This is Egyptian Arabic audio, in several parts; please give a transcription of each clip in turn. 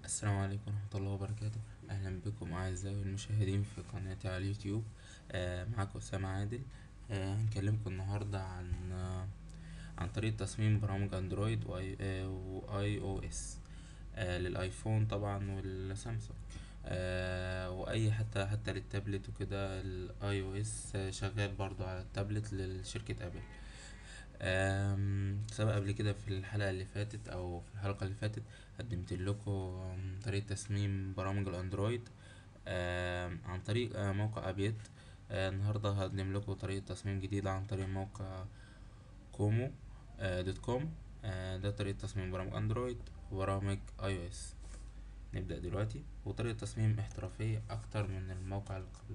السلام عليكم ورحمة الله وبركاته أهلا بكم أعزائي المشاهدين في قناتي على اليوتيوب آه معاكم أسامة عادل آه هنكلمكم النهاردة عن آه عن طريقة تصميم برامج أندرويد وآي آه وآي أو إس آه للآيفون طبعا والسامسونج آه وأي حتى حتى للتابلت وكده الآي أو إس شغال برضو على التابلت لشركة أبل آم، سبق قبل كده في الحلقة اللي فاتت أو في الحلقة اللي فاتت قدمت لكم طريقة تصميم برامج الأندرويد آم، عن طريق آه، موقع أبيت آه، النهاردة هقدم لكم طريقة تصميم جديدة عن طريق موقع كومو آه، دوت كوم آه، ده طريقة تصميم برامج أندرويد وبرامج أي أو إس نبدأ دلوقتي وطريقة تصميم احترافية أكتر من الموقع اللي قبله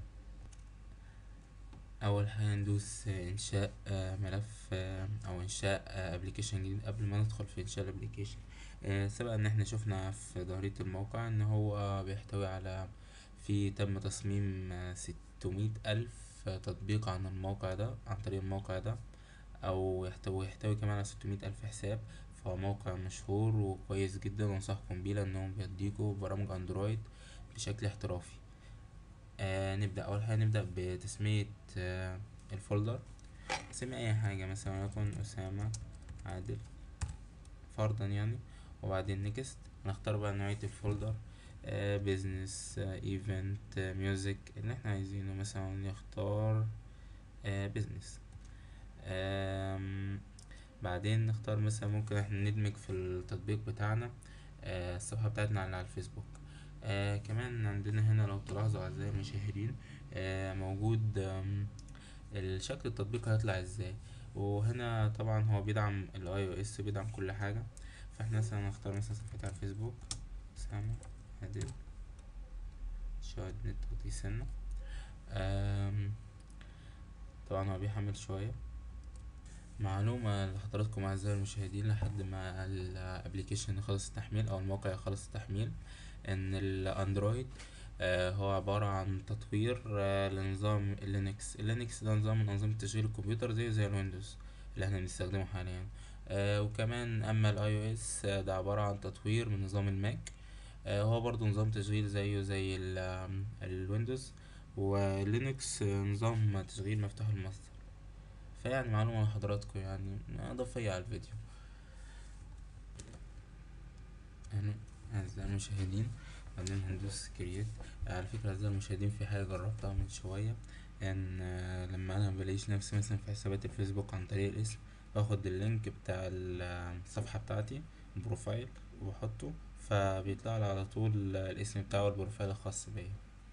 أول حاجة ندوس إنشاء آه، ملف آه، أو إنشاء أبليكيشن جديد قبل ما ندخل في إنشاء الأبليكيشن سبق إن احنا شفنا في ظاهرية الموقع إن هو بيحتوي على في تم تصميم ستمية ألف تطبيق عن الموقع ده عن طريق الموقع ده أو يحتوي يحتوي كمان على ستمية ألف حساب فهو موقع مشهور وكويس جدا وأنصحكم بيه لأنهم بيديكوا برامج أندرويد بشكل احترافي آه نبدأ أول حاجة نبدأ بتسمية آه الفولدر نسمي أي حاجة مثلا وليكن أسامة عادل فرضا يعني وبعدين نيكست نختار بقى نوعية الفولدر آه بيزنس آه ايفنت آه ميوزك اللي احنا عايزينه مثلا نختار آه بيزنس آم، بعدين نختار مثلا ممكن احنا ندمج في التطبيق بتاعنا آه الصفحة بتاعتنا اللي على الفيسبوك آه كمان عندنا هنا لو تلاحظوا أعزائي المشاهدين آه موجود آم، الشكل التطبيق هيطلع ازاي وهنا طبعا هو بيدعم الاي او اس بيدعم كل حاجة فاحنا مثلا نختار مثلا صفحتي على الفيسبوك سامي عادل شوية نت بطيء سنة آم، طبعا هو بيحمل شوية معلومة لحضراتكم أعزائي المشاهدين لحد ما الابليكيشن يخلص التحميل أو الموقع يخلص التحميل إن الأندرويد آه، هو عبارة عن تطوير آه، لنظام اللينكس اللينكس ده نظام من أنظمة تشغيل الكمبيوتر زيه زي الويندوز اللي احنا بنستخدمه حاليا آه، وكمان أما الاي او اس ده عبارة عن تطوير من نظام الماك آه، هو برضو نظام تشغيل زيه زي ال- آم، الويندوز ولينكس آه، نظام تشغيل مفتوح المصدر فيعني معلومة لحضراتكم يعني إضافية على الفيديو أهلا أعزائي المشاهدين بعدين هندوس كرييت على فكرة أعزائي المشاهدين في حاجة جربتها من شوية إن آه، لما أنا مبلاقيش نفسي مثلا في حسابات الفيسبوك عن طريق الاسم باخد اللينك بتاع ال- الصفحة بتاعتي البروفايل وبحطه فبيطلع لي على طول الاسم بتاعه والبروفايل الخاص بيا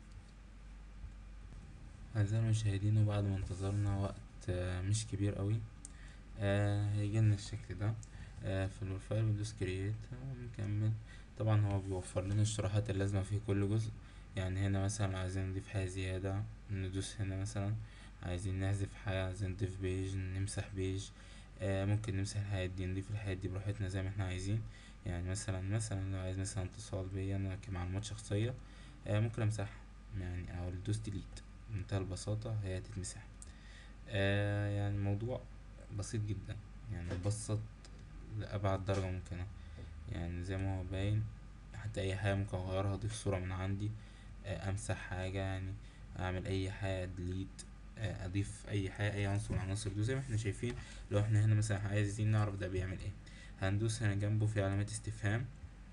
أعزائي المشاهدين وبعد ما انتظرنا وقت آه، مش كبير قوي آه هيجيلنا الشكل ده آه في البروفايل بندوس كرييت ونكمل طبعا هو بيوفر لنا الشروحات اللازمة في كل جزء يعني هنا مثلا عايزين نضيف حاجة زيادة ندوس هنا مثلا عايزين نحذف حاجة عايزين نضيف بيج نمسح بيج آه ممكن نمسح الحاجات دي نضيف الحاجات دي براحتنا زي ما احنا عايزين يعني مثلا مثلا لو عايز مثلا اتصال بيا انا كمعلومات شخصية آه ممكن امسحها يعني او ندوس ديليت بمنتهى البساطة هي هتتمسح آه يعني الموضوع بسيط جدا يعني مبسط لأبعد درجة ممكنة يعني زي ما هو باين حتى أي حاجة ممكن أغيرها أضيف صورة من عندي آه، أمسح حاجة يعني أعمل أي حاجة ديليت أضيف أي حاجة أي عنصر من العناصر دي زي ما احنا شايفين لو احنا هنا مثلا عايزين نعرف ده بيعمل ايه هندوس هنا جنبه في علامات استفهام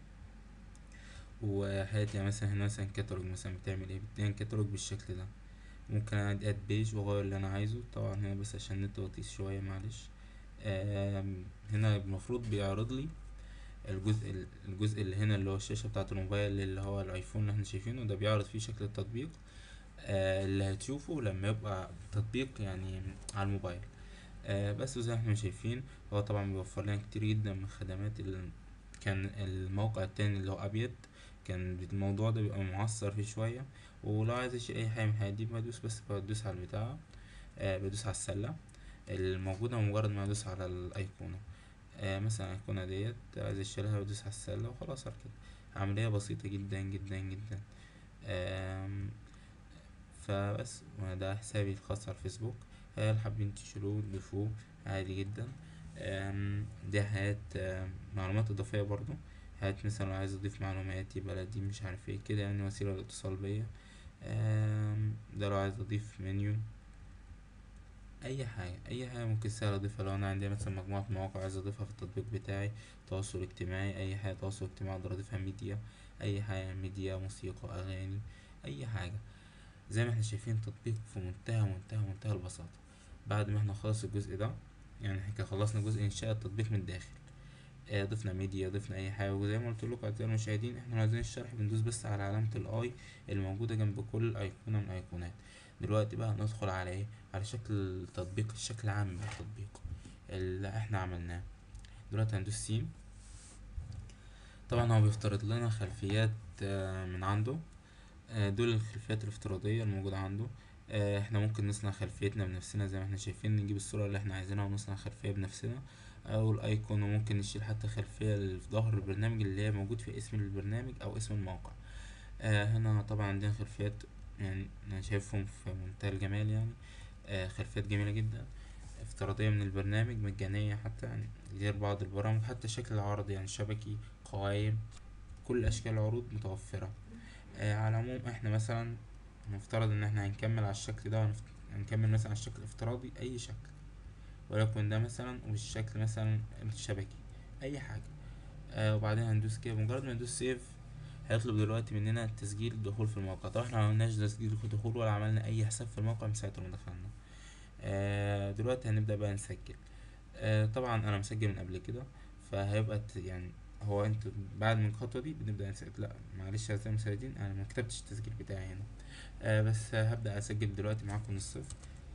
وحاجات يعني مثلا هنا مثلا كاتالوج مثلا بتعمل ايه بتعمل كاتالوج بالشكل ده ممكن اعمل اد بيج واغير اللي انا عايزه طبعا هنا بس عشان النت بطيء شوية معلش آم، هنا المفروض بيعرض لي الجزء الجزء اللي هنا اللي هو الشاشة بتاعة الموبايل اللي هو الايفون اللي احنا شايفينه ده بيعرض فيه شكل التطبيق آه، اللي هتشوفه لما يبقى تطبيق يعني على الموبايل آه، بس زي ما احنا شايفين هو طبعا بيوفر لنا كتير جدا من خدمات ال... كان الموقع التاني اللي هو ابيض كان الموضوع ده بيبقى معصر فيه شوية ولو عايز اشيل اي حاجة من الحاجات دي بدوس بس بدوس على البتاع آه بدوس على السلة الموجودة مجرد ما ادوس على الايقونة آه مثلا الايقونة ديت عايز اشيلها بدوس على السلة وخلاص على كده عملية بسيطة جدا جدا جدا آم، فبس ده حسابي الخاص على الفيسبوك آه، اللي حابين تشيلوه تضيفوه عادي جدا آم، دي حاجات آم، معلومات إضافية برضو هات مثلا لو عايز اضيف معلومات يبقى لا دي مش عارف ايه كده يعني وسيلة للاتصال بيا آم، ده لو عايز اضيف منيو اي حاجة اي حاجة ممكن سهل اضيفها لو انا عندي مثلا مجموعة مواقع عايز اضيفها في التطبيق بتاعي تواصل اجتماعي اي حاجة تواصل اجتماعي اقدر اضيفها ميديا اي حاجة ميديا موسيقى اغاني اي حاجة زي ما احنا شايفين تطبيق في منتهى منتهى منتهى البساطة بعد ما احنا خلص الجزء ده يعني احنا كده خلصنا جزء انشاء التطبيق من الداخل آه، ضفنا ميديا ضفنا اي حاجه وزي ما قلت لكم اعزائي المشاهدين احنا لو عايزين الشرح بندوس بس على علامه الاي الموجوده جنب كل ايقونه من الايقونات دلوقتي بقى هندخل على ايه على شكل التطبيق الشكل العام من التطبيق اللي احنا عملناه دلوقتي هندوس سيم طبعا هو بيفترض لنا خلفيات آه، من عنده آه، دول الخلفيات الافتراضية الموجودة عنده آه، احنا ممكن نصنع خلفيتنا بنفسنا زي ما احنا شايفين نجيب الصورة اللي احنا عايزينها ونصنع خلفية بنفسنا او الايكون وممكن نشيل حتى خلفية اللي في ظهر البرنامج اللي هي موجود في اسم البرنامج او اسم الموقع آه هنا طبعا عندنا خلفيات يعني انا شايفهم في منتهى الجمال يعني آه خلفيات جميلة جدا افتراضية من البرنامج مجانية حتى يعني غير بعض البرامج حتى شكل العرض يعني شبكي قوائم كل اشكال العروض متوفرة آه على العموم احنا مثلا نفترض ان احنا هنكمل على الشكل ده ونفت... هنكمل مثلا على الشكل الافتراضي اي شكل وليكن ده مثلا والشكل مثلا الشبكي اي حاجة آه وبعدين هندوس كده مجرد ما ندوس سيف هيطلب دلوقتي مننا تسجيل الدخول في الموقع طبعا احنا معملناش تسجيل دخول ولا عملنا اي حساب في الموقع من ساعة ما دخلنا آه دلوقتي هنبدأ بقى نسجل آه طبعا انا مسجل من قبل كده فهيبقى ت- يعني هو انت بعد من الخطوة دي بنبدأ نسجل لا معلش يا أعزائي المشاهدين انا ما كتبتش التسجيل بتاعي هنا آه بس هبدأ اسجل دلوقتي معاكم من الصفر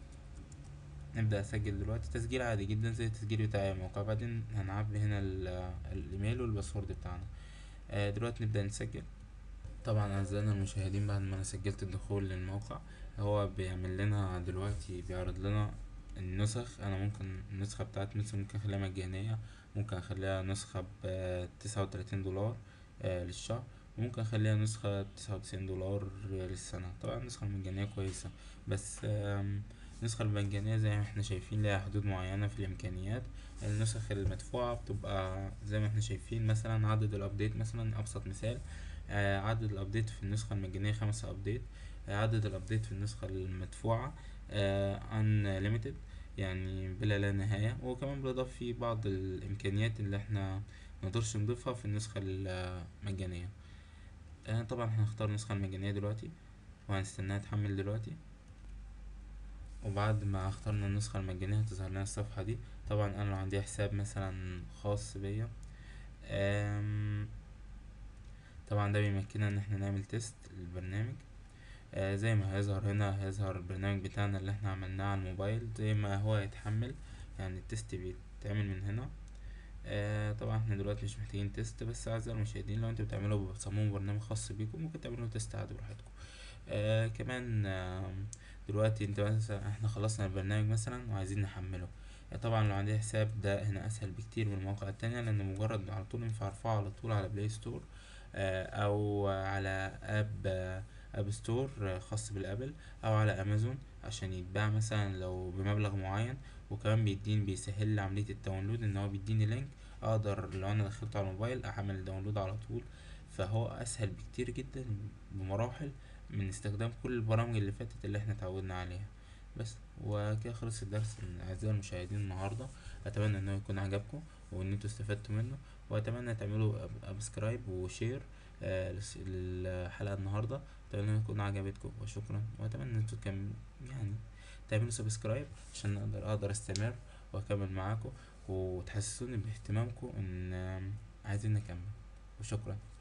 نبدأ اسجل دلوقتي تسجيل عادي جدا زي التسجيل بتاع أي موقع بعدين هنعبي هنا ال- الايميل والباسورد بتاعنا آه دلوقتي نبدأ نسجل طبعا أعزائنا المشاهدين بعد ما أنا سجلت الدخول للموقع هو بيعمل لنا دلوقتي بيعرض لنا النسخ أنا ممكن النسخة بتاعتي مثلا ممكن أخليها مجانية ممكن أخليها نسخة بتسعة وتلاتين دولار آه للشهر وممكن أخليها نسخة تسعة وتسعين دولار للسنة طبعا النسخة المجانية كويسة بس آم، النسخة المجانية زي ما احنا شايفين ليها حدود معينة في الإمكانيات النسخ المدفوعة بتبقى زي ما احنا شايفين مثلا عدد الأبديت مثلا أبسط مثال آه، عدد الابديت في النسخة المجانية خمسة ابديت آه، عدد الابديت في النسخة المدفوعة آه، unlimited يعني بلا لا نهاية وكمان بنضاف فيه بعض الامكانيات اللي احنا مقدرش نضيفها في النسخة المجانية آه، طبعا هنختار النسخة المجانية دلوقتي وهنستناها تحمل دلوقتي وبعد ما اخترنا النسخة المجانية هتظهر لنا الصفحة دي طبعا انا لو عندي حساب مثلا خاص بيا آم، طبعا ده بيمكننا ان احنا نعمل تيست للبرنامج آه زي ما هيظهر هنا هيظهر البرنامج بتاعنا اللي احنا عملناه على الموبايل زي ما هو يتحمل يعني التيست بيتعمل من هنا آه طبعا احنا دلوقتي مش محتاجين تيست بس اعزائي المشاهدين لو انتوا بتعملوا بتصمموا برنامج خاص بيكم ممكن تعملوا تيست عادي براحتكم آه كمان آه دلوقتي انت مثلا احنا خلصنا البرنامج مثلا وعايزين نحمله آه طبعا لو عندي حساب ده هنا اسهل بكتير من المواقع التانية لان مجرد على طول ينفع ارفعه على طول على بلاي ستور آه، او على اب آه، اب ستور آه، خاص بالابل او على امازون عشان يتباع مثلا لو بمبلغ معين وكمان بيديني بيسهل لي عمليه الداونلود ان هو بيديني لينك اقدر لو انا دخلته على الموبايل اعمل الداونلود على طول فهو اسهل بكتير جدا بمراحل من استخدام كل البرامج اللي فاتت اللي احنا اتعودنا عليها بس وكده خلص الدرس من اعزائي المشاهدين النهارده اتمنى انه يكون عجبكم وان انتوا استفدتوا منه واتمنى تعملوا سبسكرايب وشير آه، لس- للحلقه النهارده اتمنى انها تكون عجبتكم وشكرا واتمنى ان انتوا كم يعني تعملوا سبسكرايب عشان اقدر اقدر استمر واكمل معاكم وتحسسوني باهتمامكم ان آم، عايزين نكمل وشكرا